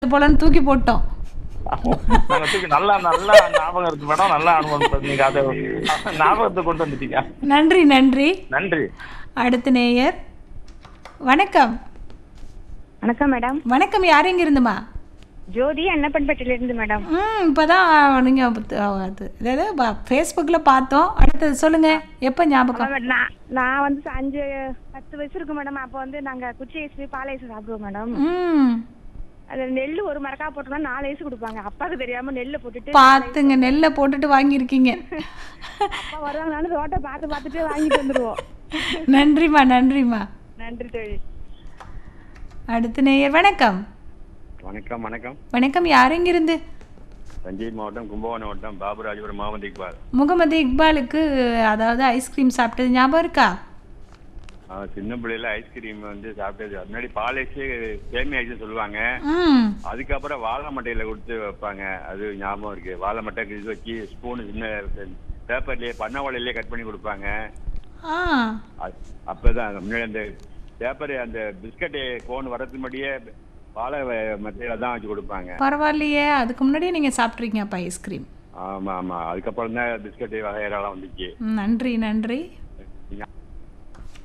போலன்னு தூக்கி போட்டோம் நாங்க தூக்கி நல்லா நல்லா ஞாபகம் இருக்கு மேடம் நல்லா அனுபவம் நீங்க அதை ஞாபகத்தை கொண்டு வந்துட்டீங்க நன்றி நன்றி நன்றி அடுத்த நேயர் வணக்கம் வணக்கம் மேடம் வணக்கம் யார் எங்க இருந்துமா ஜோதி அன்னப்பன்பேட்டையில இருந்து மேடம் ம் இப்போதான் நீங்கள் அது அதாவது ஃபேஸ்புக்கில் பார்த்தோம் அடுத்தது சொல்லுங்க எப்போ ஞாபகம் ஆமா, நான் நான் வந்து அஞ்சு பத்து வயசு இருக்கும் மேடம் அப்போ வந்து நாங்க குச்சி ஐஸ் பால் ஐஸ் சாப்பிடுவோம் மேடம் ம் அது நெல் ஒரு மரக்கா போட்டோம்னா நாலு ஐஸ் கொடுப்பாங்க அப்பாவுக்கு தெரியாம நெல்லை போட்டுட்டு பார்த்துங்க நெல்லை போட்டுட்டு வாங்கியிருக்கீங்க அப்பா வருவாங்களான்னு ரோட்டை பார்த்து பார்த்துட்டு வாங்கிட்டு வந்துருவோம் நன்றிம்மா நன்றிம்மா நன்றி தோழி அடுத்த நேயர் வணக்கம் வணக்கம் வணக்கம் வணக்கம் யார் எங்கிருந்து தஞ்சை மாவட்டம் கும்பகோணம் மாவட்டம் பாபுராஜபுரம் முகமது இக்பால் முகமது இக்பாலுக்கு அதாவது ஐஸ்கிரீம் சாப்பிட்டது ஞாபகம் இருக்கா அவன் சின்ன பிள்ளையில ஐஸ்கிரீம் வந்து சாப்பிட்டது அது முன்னாடி பால் ஐஸ் சேமி ஐஸ் சொல்லுவாங்க ம் அதுக்கப்புறம் வாழை மட்டையில கொடுத்து வைப்பாங்க அது ஞாபகம் இருக்கு வாழை மட்டை இது வச்சு ஸ்பூனு சின்ன பேப்பர்லயே பண்ண வாழையிலேயே கட் பண்ணி கொடுப்பாங்க ஆ அது- அப்பதான் முன்னாடி அந்த பேப்பர் அந்த பிஸ்கட் கோன் வரதுக்கு முன்னாடியே வாழை மட்டையில தான் வச்சு கொடுப்பாங்க பரவாயில்லையே அதுக்கு முன்னாடியே நீங்கள் சாப்பிட்ருக்கீங்க அப்போ ஐஸ்கிரீம் ஆமா ஆமா அதுக்கப்புறம் தான் பிஸ்கட் வகையெல்லாம் வந்துச்சு நன்றி நன்றி ஞா-